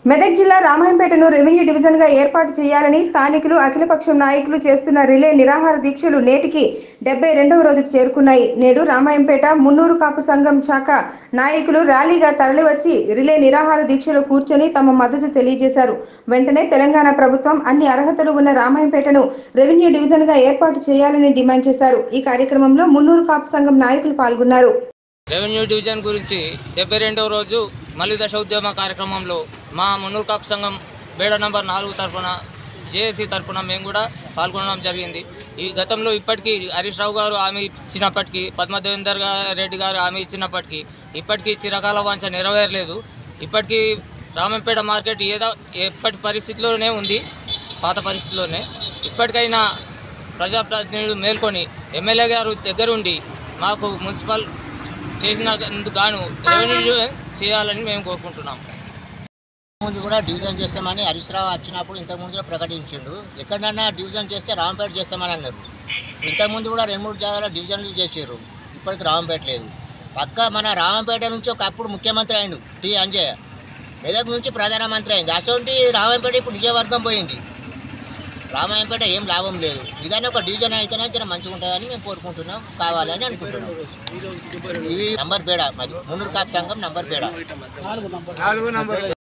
మెదక్ జిల్లా రామాయంపేటను revenue division గా ఏర్పాటు చేయాలని స్థానికులు అఖిలపక్షం నాయకులు చేస్తున్న రిలే నిరాహార దీక్షలు నేటికి డెబ్బై రెండవ రోజుకు చేరుకున్నాయి నేడు రామాయంపేట మున్నూరు కాపు సంఘం శాఖ నాయకులు ర్యాలీగా తరలివచ్చి రిలే నిరాహార దీక్షలో కూర్చొని తమ మద్దతు తెలియజేశారు వెంటనే తెలంగాణ ప్రభుత్వం అన్ని అర్హతలు ఉన్న రామాయంపేటను రెవెన్యూ డివిజన్ గా ఏర్పాటు చేయాలని డిమాండ్ చేశారు ఈ కార్యక్రమంలో మున్నూరు కాపు సంఘం నాయకులు పాల్గొన్నారు రెవెన్యూ డివిజన్ గురించి డెబ్బై రెండవ రోజు మలి దశ ఉద్యమ కార్యక్రమంలో మా మున్నూరు కాపు సంఘం బేడ నంబర్ నాలుగు తరఫున జేఏసీ తరఫున మేము కూడా పాల్గొనడం జరిగింది ఈ గతంలో ఇప్పటికీ హరీష్ రావు గారు హామీ ఇచ్చినప్పటికీ పద్మదేవేందర్ గా- రెడ్డి గారు హామీ ఇచ్చినప్పటికీ ఇప్పటికీ చిరకాల వాంఛ నెరవేరలేదు ఇప్పటికీ రామంపేట మార్కెట్ ఏదో ఎప్పటి పరిస్థితిలోనే ఉంది పాత పరిస్థితిలోనే ఇప్పటికైనా ప్రజాప్రతినిధులు మేల్కొని ఎమ్మెల్యే గారు దగ్గరుండి మాకు మున్సిపల్ చేసినందుకు గాను రెవెన్యూ చేయాలని మేము కోరుకుంటున్నాం ముందు కూడా డివిజన్ చేస్తామని హరీష్ రావు వచ్చినప్పుడు ఇంతకుముందు కూడా ప్రకటించిండు ఎక్కడన్నా డివిజన్ చేస్తే రామంపేట చేస్తామని అన్నారు ఇంతకుముందు కూడా రెండు మూడు జాగాలో డివిజన్లు చేసారు ఇప్పటికి రామంపేట లేదు పక్క మన రామంపేట నుంచి ఒకప్పుడు ముఖ్యమంత్రి అయిండు టి అంజయ్య మెదక్ నుంచి ప్రధానమంత్రి అయింది అసలు రామంపేట ఇప్పుడు నిజవర్గం పోయింది రామాయంపేట ఏం లాభం లేదు ఇదన్నీ ఒక డివిజన్ అయితేనే జర మంచిగా ఉంటుందని మేము కోరుకుంటున్నాం కావాలని అనుకుంటున్నాం ఇది నంబర్ పేడ మరి మున్నూరు కాపు సంఘం నంబర్ పేడ